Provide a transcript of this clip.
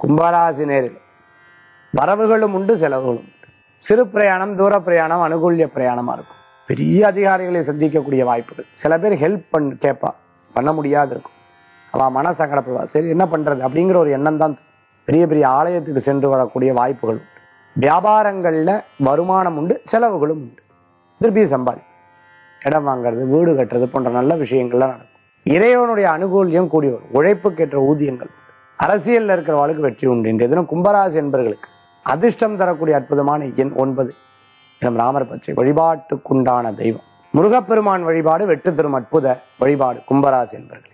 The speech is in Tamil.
கும்பராசி நேரில் வரவுகளும் உண்டு செலவுகளும் உண்டு சிறு பிரயாணம் தூர பிரயாணம் அனுகூல்ய பிரயாணமா இருக்கும் பெரிய அதிகாரிகளை சந்திக்கக்கூடிய வாய்ப்புகள் சில பேர் ஹெல்ப் பண்ண கேட்பா பண்ண முடியாது இருக்கும் அவ மன சங்கடப்படுவா சரி என்ன பண்றது அப்படிங்கிற ஒரு எண்ணம் தான் பெரிய பெரிய ஆலயத்துக்கு சென்று வரக்கூடிய வாய்ப்புகள் உண்டு வியாபாரங்கள்ல வருமானம் உண்டு செலவுகளும் உண்டு திருப்பி சம்பாதி இடம் வாங்குறது வீடு கட்டுறது போன்ற நல்ல விஷயங்கள்லாம் நடக்கும் இறைவனுடைய அனுகூல்யம் கூடி வரும் உழைப்புக்கேற்ற ஊதியங்கள் உண்டு. அரசியல்ல இருக்கிறவர்களுக்கு வெற்றி உண்டு இன்றைய தினம் கும்பராசி என்பர்களுக்கு அதிர்ஷ்டம் தரக்கூடிய அற்புதமான எண் ஒன்பது இடம் ராமர் பச்சை வழிபாட்டுக்குண்டான தெய்வம் முருகப்பெருமான் வழிபாடு வெற்றி தரும் அற்புத வழிபாடு கும்பராசி என்பர்கள்